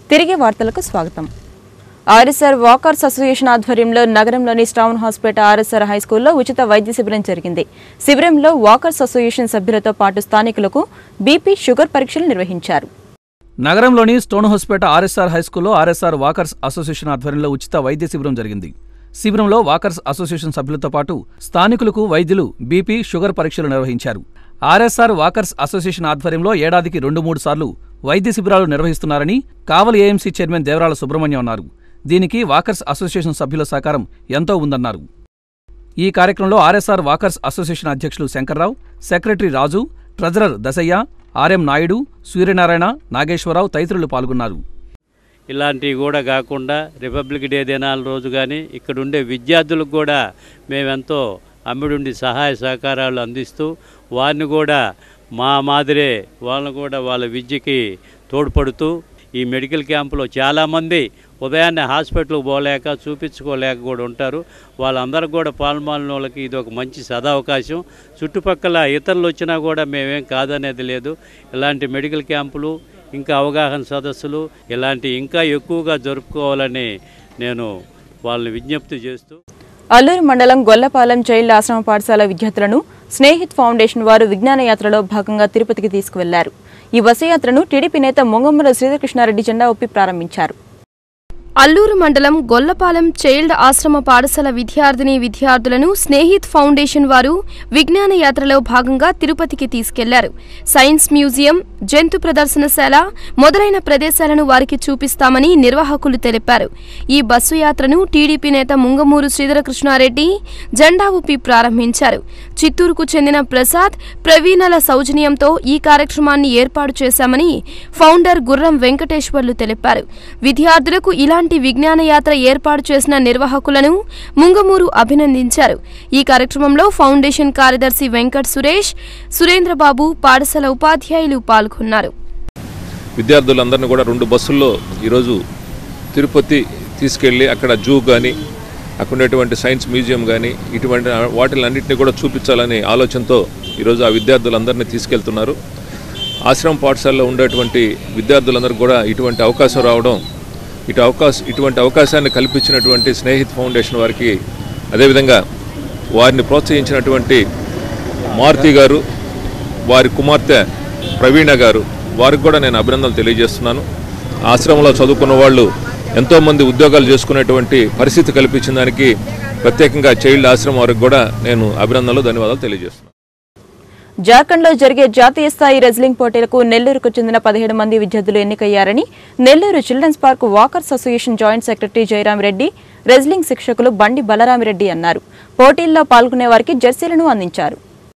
తిరిగి వార్తలకు స్వాగతం ఆర్ఎస్ఆర్ వాకర్స్ అసోసియేషన్ ఆధ్వర్యంలో నగరంలోని స్టౌన్ హాస్పిటల్ ఆర్ఎస్ఆర్ హైస్కూల్లో ఉచిత వైద్య శిబిరం జరిగింది శిబిరంలో వాకర్స్ అసోసియేషన్ సభ్యులతో పాటు స్థానికులకు బీపీ షుగర్ పరీక్షలు నిర్వహించారు నగరంలోని స్టోన్ హోస్పేట ఆర్ఎస్ఆర్ హైస్కూల్లో ఆర్ఎస్ఆర్ వాకర్స్ అసోసియేషన్ ఆధ్వర్యంలో ఉచిత వైద్య శిబిరం జరిగింది శిబిరంలో వాకర్స్ అసోసియేషన్ సభ్యులతో పాటు స్థానికులకు వైద్యులు బీపీ షుగర్ పరీక్షలు నిర్వహించారు ఆర్ఎస్ఆర్ వాకర్స్ అసోసియేషన్ ఆధ్వర్యంలో ఏడాదికి రెండు మూడు సార్లు వైద్య శిబిరాలు నిర్వహిస్తున్నారని కావలి ఏఎంసీ చైర్మన్ దేవరాల సుబ్రహ్మణ్యం అన్నారు దీనికి వాకర్స్ అసోసియేషన్ సభ్యుల సహకారం ఎంతో ఉందన్నారు ఈ కార్యక్రమంలో ఆర్ఎస్ఆర్ వాకర్స్ అసోసియేషన్ అధ్యక్షులు Shankar Rao secretary Raju treasurer Dasaiah RM Naidu Suryanarayana Nageswara Rao తదితరులు పాల్గొన్నారు ఇలాంటివి కూడా కాకుండా రిపబ్లిక్ డే దినాల రోజు కానీ ఇక్కడ ఉండే విద్యార్థులకు కూడా మేమెంతో అమ్మిడుండి సహాయ సహకారాలు అందిస్తూ వారిని కూడా మా మాదిరే వాళ్ళని కూడా వాళ్ళ విద్యకి తోడ్పడుతూ ఈ మెడికల్ క్యాంపులో చాలామంది ఉదయాన్నే హాస్పిటల్కి పోలేక చూపించుకోలేక కూడా ఉంటారు వాళ్ళందరూ కూడా పాల్మాలిన వాళ్ళకి ఇది ఒక మంచి సదావకాశం చుట్టుపక్కల ఇతరులు వచ్చినా కూడా మేమేం కాదనేది లేదు ఇలాంటి మెడికల్ క్యాంపులు ఇంకా అవగాహన సదస్సులు ఇలాంటి ఇంకా ఎక్కువగా జరుపుకోవాలని నేను వాళ్ళని విజ్ఞప్తి చేస్తూ అల్లూరు మండలం గొల్లపాలెం చైల్డ్ ఆశ్రమ పాఠశాల విద్యార్థులను స్నేహిత్ ఫౌండేషన్ వారు విజ్ఞాన యాత్రలో భాగంగా తిరుపతికి తీసుకువెళ్లారు ఈ బస్సు యాత్రను టీడీపీ నేత మొంగమ్మల శ్రీధరకృష్ణారెడ్డి జెండా ఊపి ప్రారంభించారు అల్లూరు మండలం గొల్లపాలెం చైల్డ్ ఆశ్రమ పాఠశాల విద్యార్థిని విద్యార్థులను స్నేహిత్ ఫౌండేషన్ వారు విజ్ఞాన యాత్రలో భాగంగా తిరుపతికి తీసుకెళ్లారు సైన్స్ మ్యూజియం జంతు ప్రదర్శనశాల మొదలైన ప్రదేశాలను వారికి చూపిస్తామని నిర్వాహకులు తెలిపారు ఈ బస్సు యాత్రను టీడీపీ నేత ముంగమూరు శ్రీధరకృష్ణారెడ్డి జెండా ఊపి ప్రారంభించారు చిత్తూరుకు చెందిన ప్రసాద్ ప్రవీణల సౌజన్యంతో ఈ కార్యక్రమాన్ని ఏర్పాటు చేశామని ఫౌండర్ గుర్రం వెంకటేశ్వర్లు తెలిపారు విద్యార్థులకు ఇలాంటి విజ్ఞాన యాత్ర ఏర్పాటు చేసిన నిర్వాహకులను ముంగమూరు అభినందించారు ఈ కార్యక్రమంలో ఫౌండేషన్ కార్యదర్శి వెంకట్ సురేష్ సురేంద్రబాబు పాఠశాల ఉపాధ్యాయులు పాల్గొన్నారు విద్యార్థులందరినీ కూడా రెండు బస్సుల్లో ఈరోజు తిరుపతి తీసుకెళ్ళి అక్కడ జూ కానీ అక్కడ ఉండేటువంటి సైన్స్ మ్యూజియం కానీ ఇటువంటి వాటిలన్నింటినీ కూడా చూపించాలనే ఆలోచనతో ఈరోజు ఆ విద్యార్థులందరినీ తీసుకెళ్తున్నారు ఆశ్రమ పాఠశాలలో ఉండేటువంటి విద్యార్థులందరికీ కూడా ఇటువంటి అవకాశం రావడం ఇటు అవకాశం ఇటువంటి అవకాశాన్ని కల్పించినటువంటి స్నేహిత్ ఫౌండేషన్ వారికి అదేవిధంగా వారిని ప్రోత్సహించినటువంటి మారుతి గారు వారి కుమార్తె ప్రవీణ గారు వారికి కూడా నేను అభినందనలు తెలియజేస్తున్నాను ఆశ్రమంలో చదువుకున్న వాళ్ళు ఎంతోమంది ఉద్యోగాలు చేసుకునేటువంటి పరిస్థితి కల్పించిన దానికి ప్రత్యేకంగా చైల్డ్ ఆశ్రమం వారికి కూడా నేను అభినందనలు ధన్యవాదాలు తెలియజేస్తున్నాను జార్ఖండ్లో జరిగే జాతీయ స్థాయి రెజ్లింగ్ పోటీలకు నెల్లూరుకు చెందిన పదిహేడు మంది విద్యార్థులు ఎన్నికయ్యారని Nellore children's park walkers association joint secretary Jayaram Reddy wrestling శిక్షకులు బండి బలరామిరెడ్డి అన్నారు పోటీల్లో పాల్గొనే వారికి జెర్సీలను అందించారు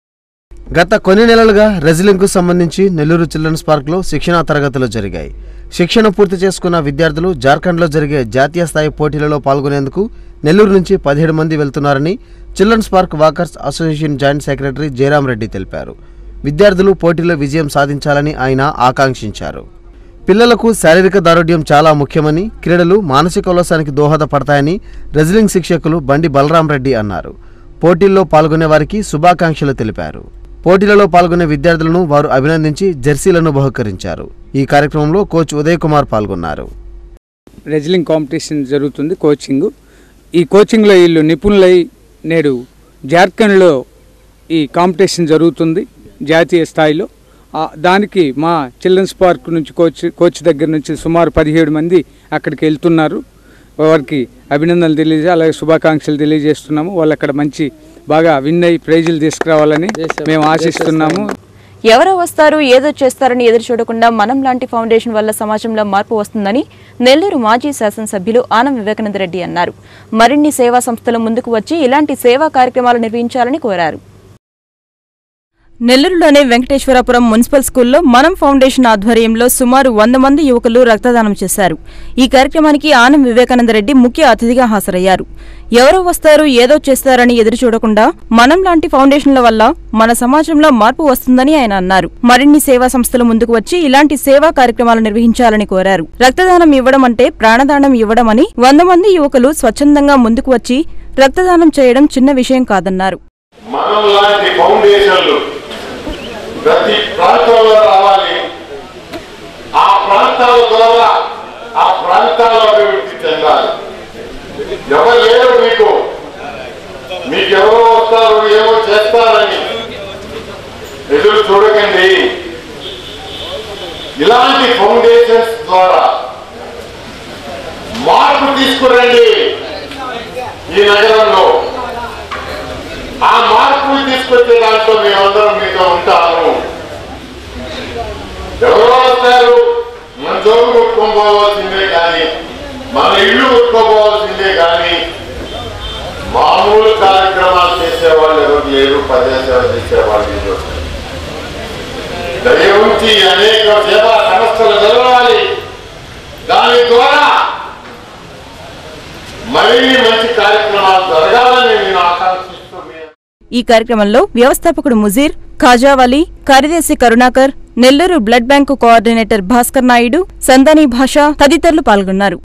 గత కొన్ని నెలలుగా రెజ్లింగ్కు సంబంధించి నెల్లూరు చిల్డ్రన్స్ పార్క్లో శిక్షణా తరగతులు జరిగాయి శిక్షణ పూర్తి చేసుకున్న విద్యార్థులు జార్ఖండ్లో జరిగే జాతీయ స్థాయి పోటీలలో పాల్గొనేందుకు నెల్లూరు నుంచి పదిహేడు మంది వెళ్తున్నారని children's park walkers association joint secretary Jayaram Reddy తెలిపారు విద్యార్థులు పోటీలో విజయం సాధించాలని ఆయన ఆకాంక్షించారు పిల్లలకు శారీరక దారుఢ్యం చాలా ముఖ్యమని క్రీడలు మానసిక ఉల్లాసానికి దోహదపడతాయని రెజ్లింగ్ శిక్షకులు బండి బలరాం రెడ్డి అన్నారు పోటీల్లో పాల్గొనే వారికి శుభాకాంక్షలు తెలిపారు పోటీలలో పాల్గొనే విద్యార్థులను వారు అభినందించి జెర్సీలను బహుకరించారు ఈ కార్యక్రమంలో కోచ్ ఉదయ్ కుమార్ పాల్గొన్నారు రెజ్లింగ్ కాంపిటీషన్ జరుగుతుంది కోచింగ్ ఈ కోచింగ్లో వీళ్ళు నిపుణులై నేడు జార్ఖండ్లో ఈ కాంపిటీషన్ జరుగుతుంది జాతీయ స్థాయిలో ఆ, దానికి మా చిల్డ్రన్స్ పార్క్ నుంచి కోచ్ కోచ్ దగ్గర నుంచి సుమారు పదిహేడు మంది అక్కడికి వెళ్తున్నారు వారికి అభినందనలు తెలియజే అలాగే శుభాకాంక్షలు తెలియజేస్తున్నాము వాళ్ళు అక్కడ మంచి బాగా విన్ అయ్యి ప్రైజులు తీసుకురావాలని మేము ఆశిస్తున్నాము ఎవరో వస్తారు ఏదో చేస్తారని ఎదురు చూడకుండా మనం లాంటి ఫౌండేషన్ వల్ల సమాజంలో మార్పు వస్తుందని నెల్లూరు మాజీ శాసనసభ్యులు ఆనం వివేకానంద రెడ్డి అన్నారు మరిన్ని సేవా సంస్థలు ముందుకు వచ్చి ఇలాంటి సేవా కార్యక్రమాలు నిర్వహించాలని కోరారు నెల్లూరులోని వెంకటేశ్వరపురం మున్సిపల్ స్కూల్లో మనం ఫౌండేషన్ ఆధ్వర్యంలో సుమారు వంద మంది యువకులు రక్తదానం చేశారు ఈ కార్యక్రమానికి ఆనం వివేకానందరెడ్డి ముఖ్య అతిథిగా హాజరయ్యారు ఎవరో వస్తారు ఏదో చేస్తారని ఎదురు చూడకుండా మనం లాంటి ఫౌండేషన్ల వల్ల మన సమాజంలో మార్పు వస్తుందని ఆయన అన్నారు మరిన్ని సేవా సంస్థలు ముందుకు వచ్చి ఇలాంటి సేవా కార్యక్రమాలు నిర్వహించాలని కోరారు రక్తదానం ఇవ్వడం అంటే ప్రాణదానం ఇవ్వడం అని వంద మంది యువకులు స్వచ్ఛందంగా ముందుకు వచ్చి రక్తదానం చేయడం చిన్న విషయం కాదన్నారు మనం లాంటి ఫౌండేషన్లు ప్రతి ప్రాంతంలో రావాలి ఆ ప్రాంతాల ద్వారా ఆ ప్రాంతాలు అభివృద్ధి చెందాలి ఎవరు లేరు మీకు మీకెవరో వస్తారు ఏమో చేస్తారని ఎదురు చూడకండి ఇలాంటి ఫౌండేషన్స్ ద్వారా మార్పు తీసుకురండి ఈ నగరంలో ఆ మార్పు తీసుకొచ్చే దాంట్లో మేమందరం మీతో ఉంటాము ఎవరో వస్తారు మన జోబు కొట్టుకోపోవాల్సిందే కానీ మన ఇల్లు కొట్టుకోపోవాల్సిందే కానీ మామూలు కార్యక్రమాలు చేసేవాళ్ళు ఎవరు లేరు పదేసేవ చేసేవాళ్ళు లేరు దయ ఉంచి అనేక సేవా సంస్థలు జరగాలి దాని ద్వారా మరిన్ని మంచి కార్యక్రమాలు జరగాలని నేను ఆకాంక్షిస్తూ మీ ఈ కార్యక్రమంలో వ్యవస్థాపకుడు ముజీర్ ఖాజావలి కార్యదర్శి Karunakar Nellore blood bank coordinator Bhaskar Naidu Sandani Basha తదితరులు పాల్గొన్నారు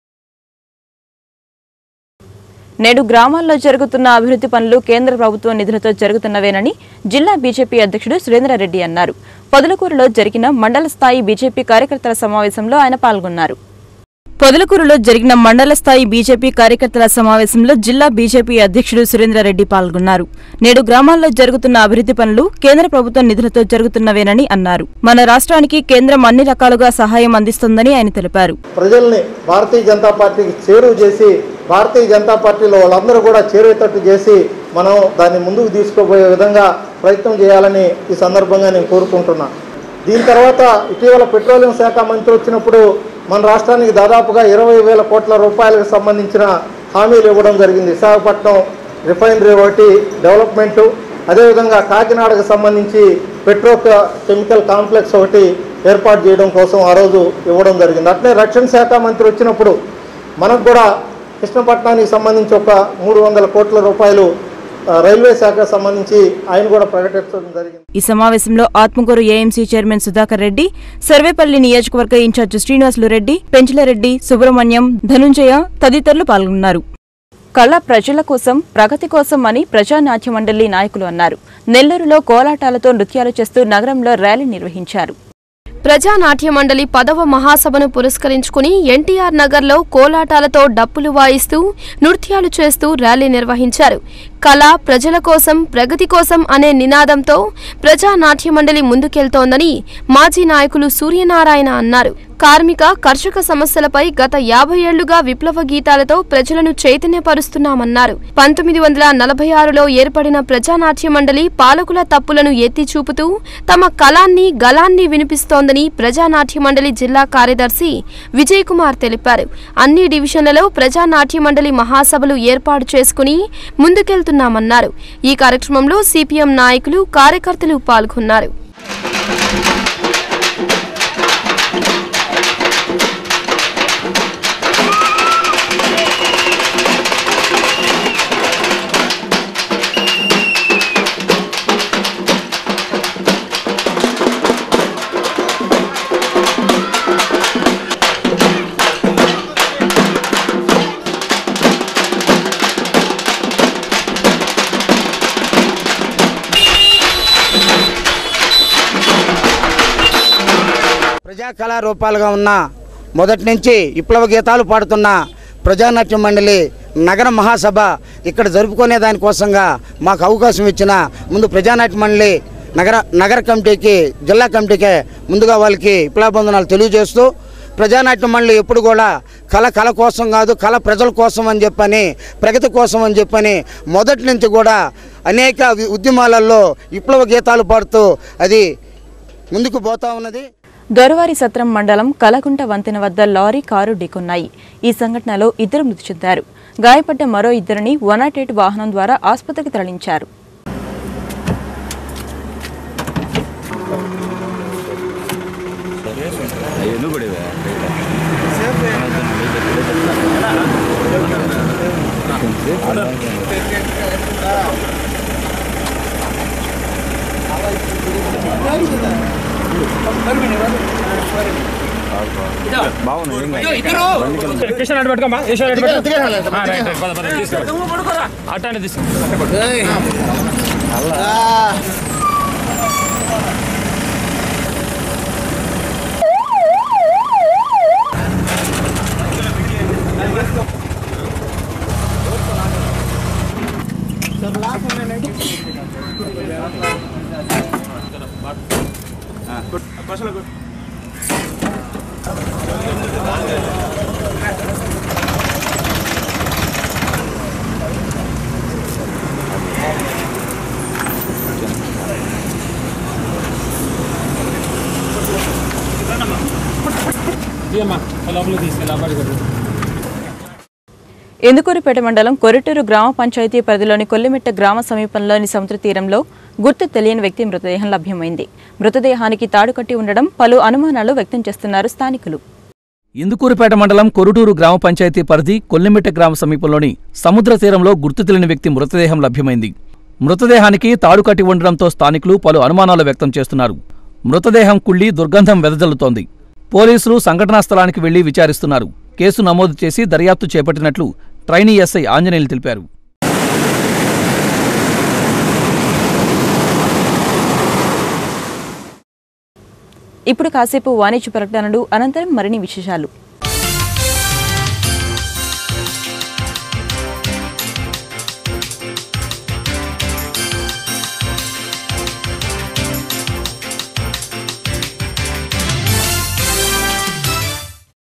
నేడు గ్రామాల్లో జరుగుతున్న అభివృద్ధి పనులు కేంద్ర ప్రభుత్వం నిధులతో జరుగుతున్నవేనని జిల్లా బీజేపీ అధ్యక్షుడు సురేంద్రారెడ్డి అన్నారు పొదలకూరులో జరిగిన మండల స్థాయి బీజేపీ కార్యకర్తల సమావేశంలో ఆయన పాల్గొన్నారు పొదలకూరులో జరిగిన మండల స్థాయి బీజేపీ కార్యకర్తల సమావేశంలో జిల్లా బీజేపీ అధ్యక్షుడు సురేంద్రారెడ్డి పాల్గొన్నారు నేడు గ్రామాల్లో జరుగుతున్న అభివృద్ధి పనులు కేంద్ర ప్రభుత్వం నిధులతో జరుగుతున్నవేనని అన్నారు మన రాష్ట్రానికి కేంద్రం అన్ని రకాలుగా సహాయం అందిస్తుందని ఆయన తెలిపారు ప్రజల్ని భారతీయ జనతా పార్టీకి చేరువ చేసి భారతీయ జనతా పార్టీలో వాళ్ళందరూ కూడా చేరేటట్టు చేసి మనం దాన్ని ముందుకు తీసుకుపోయే విధంగా ప్రయత్నం చేయాలని ఈ సందర్భంగా నేను కోరుకుంటున్నా దీని తర్వాత ఇటీవల పెట్రోలియం శాఖ మంత్రి వచ్చినప్పుడు మన రాష్ట్రానికి దాదాపుగా ఇరవై వేల కోట్ల రూపాయలకు సంబంధించిన హామీలు ఇవ్వడం జరిగింది విశాఖపట్నం రిఫైనరీ ఒకటి డెవలప్మెంటు అదేవిధంగా కాకినాడకు సంబంధించి పెట్రో కెమికల్ కాంప్లెక్స్ ఒకటి ఏర్పాటు చేయడం కోసం ఆ రోజు ఇవ్వడం జరిగింది అట్లే రక్షణ శాఖ మంత్రి వచ్చినప్పుడు మనకు కూడా కృష్ణపట్నానికి సంబంధించి ఒక మూడు వందల కోట్ల రూపాయలు ఆ, రైల్వే శాఖకు సంబంధించి ఆయన కూడా ప్రకటించడం జరిగింది ఈ సమావేశంలో ఆత్మకూరు ఏఎంసీ చైర్మన్ సుధాకర్ రెడ్డి సర్వేపల్లి నియోజకవర్గ ఇన్ఛార్జ్ శ్రీనివాసులు రెడ్డి పెంచలరెడ్డి సుబ్రహ్మణ్యం ధనుంజయ తదితరులు పాల్గొన్నారు కళ ప్రజల కోసం ప్రగతి కోసం అని ప్రజానాట్య మండలి నాయకులు అన్నారు నెల్లూరులో కోలాటాలతో నృత్యాలు చేస్తూ నగరంలో ర్యాలీ నిర్వహించారు ప్రజానాట్య మండలి పదవ మహాసభను పురస్కరించుకుని ఎన్టీఆర్ నగర్లో కోలాటాలతో డప్పులు వాయిస్తూ నృత్యాలు చేస్తూ ర్యాలీ నిర్వహించారు కళ ప్రజల కోసం ప్రగతి కోసం అనే నినాదంతో ప్రజానాట్య మండలి ముందుకెళ్తోందని మాజీ నాయకులు సూర్యనారాయణ అన్నారు కార్మిక కర్షక సమస్యలపై గత యాభై ఏళ్లుగా విప్లవ గీతాలతో ప్రజలను చైతన్యపరుస్తున్నామన్నారు పంతొమ్మిది వందల నలభై ఆరులో ఏర్పడిన ప్రజానాట్య మండలి పాలకుల తప్పులను ఎత్తి చూపుతూ తమ కళాన్ని గలాన్ని వినిపిస్తోందని ప్రజానాట్య మండలి జిల్లా కార్యదర్శి విజయ్ కుమార్ తెలిపారు అన్ని డివిజన్లలో ప్రజానాట్య మండలి మహాసభలు ఏర్పాటు చేసుకుని ముందుకెళ్తున్నామన్నారు ఈ కార్యక్రమంలో సిపిఎం నాయకులు కార్యకర్తలు పాల్గొన్నారు ప్రజా కళారూపాలుగా ఉన్న మొదటి నుంచి విప్లవ గీతాలు పాడుతున్న ప్రజానాట్య మండలి నగర మహాసభ ఇక్కడ జరుపుకునే దానికోసంగా మాకు అవకాశం ఇచ్చిన ముందు ప్రజానాట్య మండలి నగర నగర కమిటీకి జిల్లా కమిటీకే ముందుగా వాళ్ళకి విప్లవబంధనాలు తెలియజేస్తూ ప్రజానాట్య మండలి ఎప్పుడు కూడా కళ కళ కోసం కాదు కళ ప్రజల కోసం అని చెప్పని ప్రగతి కోసం అని చెప్పని మొదటి నుంచి కూడా అనేక వి- ఉద్యమాలలో విప్లవ గీతాలు పాడుతూ అది ముందుకు పోతా ఉన్నది దొరవారి సత్రం మండలం కలగుంట వంతెన వద్ద లారీ కారు ఢీకొన్నాయి ఈ సంఘటనలో ఇద్దరు మృతి చెందారు గాయపడ్డ మరో ఇద్దరిని వన్ నాట్ ఎయిట్ వాహనం ద్వారా ఆసుపత్రికి తరలించారు ఎందుకూరుపేట మండలం కొరటూరు గ్రామ పంచాయతీ పరిధిలోని కొల్లిమిట్ట గ్రామ సమీపంలోని సముద్ర తీరంలో గుర్తు తెలియని వ్యక్తి మృతదేహం లభ్యమైంది మృతదేహానికి తాడు కట్టి ఉండడం పలు అనుమానాలు వ్యక్తం చేస్తున్నారు స్థానికులు ఇందుకూరుపేట మండలం కొరుటూరు గ్రామ పంచాయతీ పరిధి కొల్లిమిట్ట గ్రామ సమీపంలోని సముద్ర తీరంలో గుర్తు తెలియని వ్యక్తి మృతదేహం లభ్యమైంది మృతదేహానికి తాడు కట్టి ఉండడంతో స్థానికులు పలు అనుమానాలు వ్యక్తం చేస్తున్నారు మృతదేహం కుళ్ళి దుర్గంధం వెదజల్లుతోంది పోలీసులు సంఘటనా స్థలానికి వెళ్లి విచారిస్తున్నారు కేసు నమోదు చేసి దర్యాప్తు చేపట్టినట్లు ట్రైనీ ఎస్ఐ ఆంజనేయులు తెలిపారు ఇప్పుడు కాసేపు వాణిజ్య ప్రకటనలు అనంతరం మరిన్ని విశేషాలు